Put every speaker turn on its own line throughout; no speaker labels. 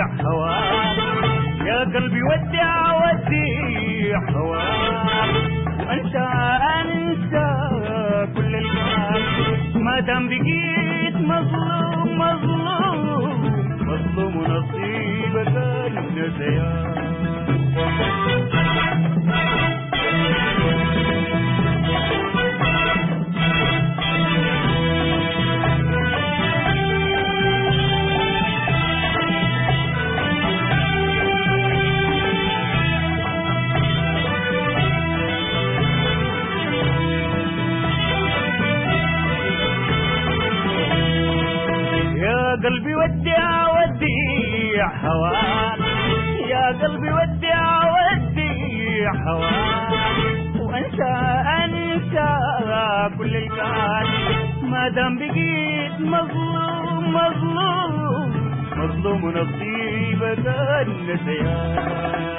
وديع هواك يا قلبي ودع وديع هواك وانسى انسى كل الكلام ما دام بقيت مظلوم مظلوم مظلوم ونصيبك النسيان يا قلبي ودع وديع هواك يا قلبي ودع وديع هواك وانسى انسى كل الكان ما دام بقيت مظلوم مظلوم مظلوم نصيبك النسيان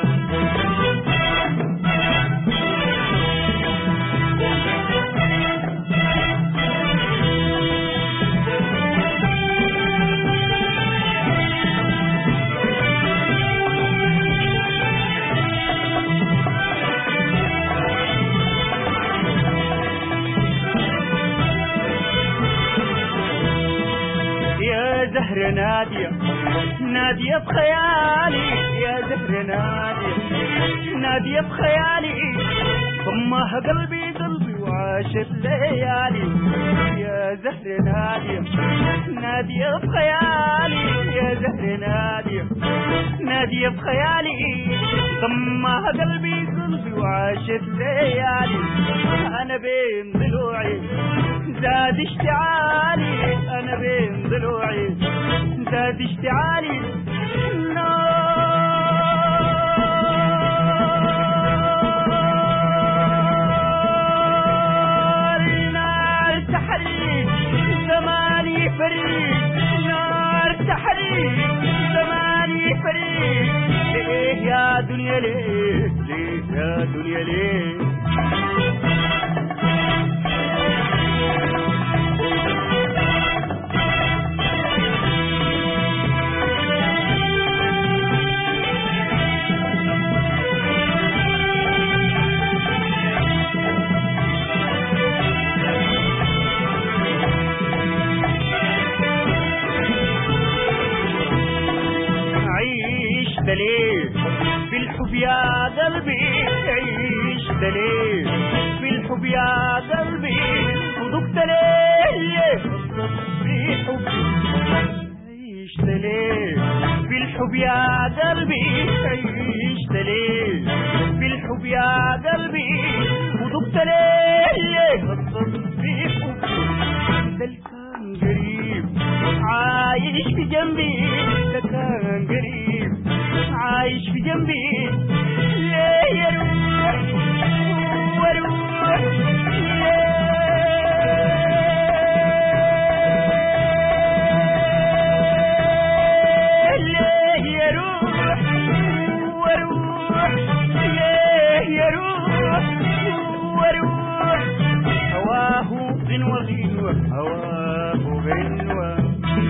يا زهر نادية نادية بخيالي يا زهر نادية نادية بخيالي ضمها قلبي قلبي وعاشت ليالي يا زهر نادية نادية بخيالي يا زهر نادية نادية بخيالي ضمها قلبي قلبي وعاشت ليالي أنا بين ضلوعي زاد اشتعالي انا بين ضلوعي زاد اشتعالي نار نار تحريك زماني فريق نار تحريك زماني فريق ليه يا دنيا ليه ليه يا دنيا ليه عيش دليل في الحب يا قلبي عيش دليل في الحب يا قلبي وذقت ليه في حبي عيش دليل في الحب يا قلبي عيش دليل في الحب يا قلبي وذقت ليه في حبي ده اللي كان قريب عايش في جنبي ده كان قريب عايش في جنبي ليه يروح واروح ليه يروح واروح ليه يروح واروح هواه غنوة غنوة هواه غنوة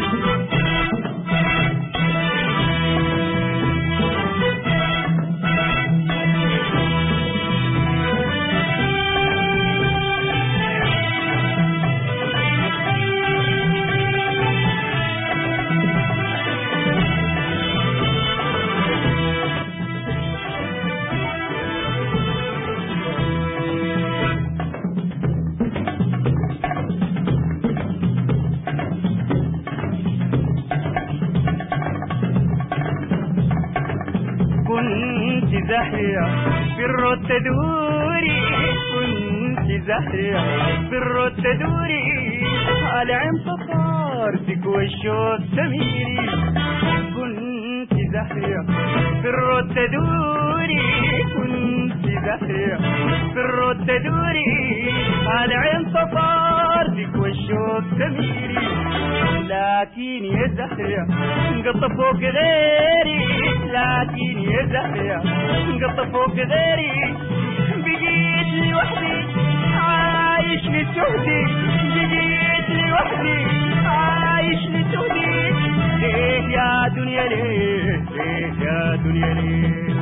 كنت زهرة في الرد تدوري كنت زهرة في الرد تدوري على عين صفارتك والشوق سميري كنت زهرة في الرد تدوري كنت زهرة في الرد تدوري على عين صفارتك والشوق سميري لكن يا زهرة انقطع فوق غيري لكن يا زهرة انقطع فوق غيري بقيت لوحدي عايش لسهدي بقيت لوحدي عايش لسهدي ليه يا دنيا دنيا ليه ليه يا دنيا ليه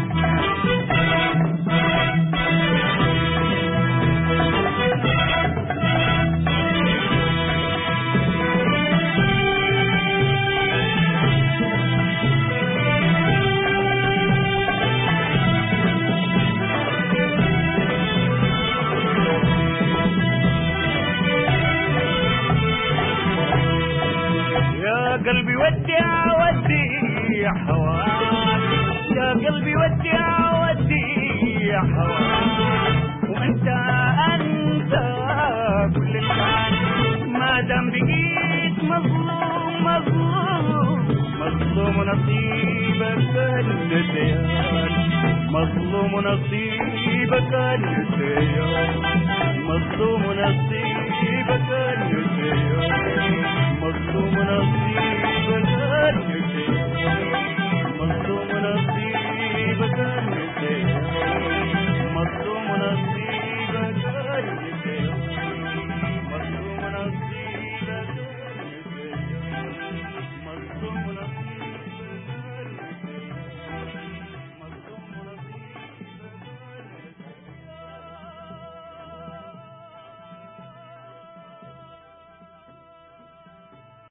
يا قلبي ودي اودي حواك يا قلبي ودي اودي حواك وانت انت كل الحال ما دام بقيت مظلوم مظلوم مظلوم نصيبك النسيان مظلوم نصيبك النسيان مظلوم نصيبك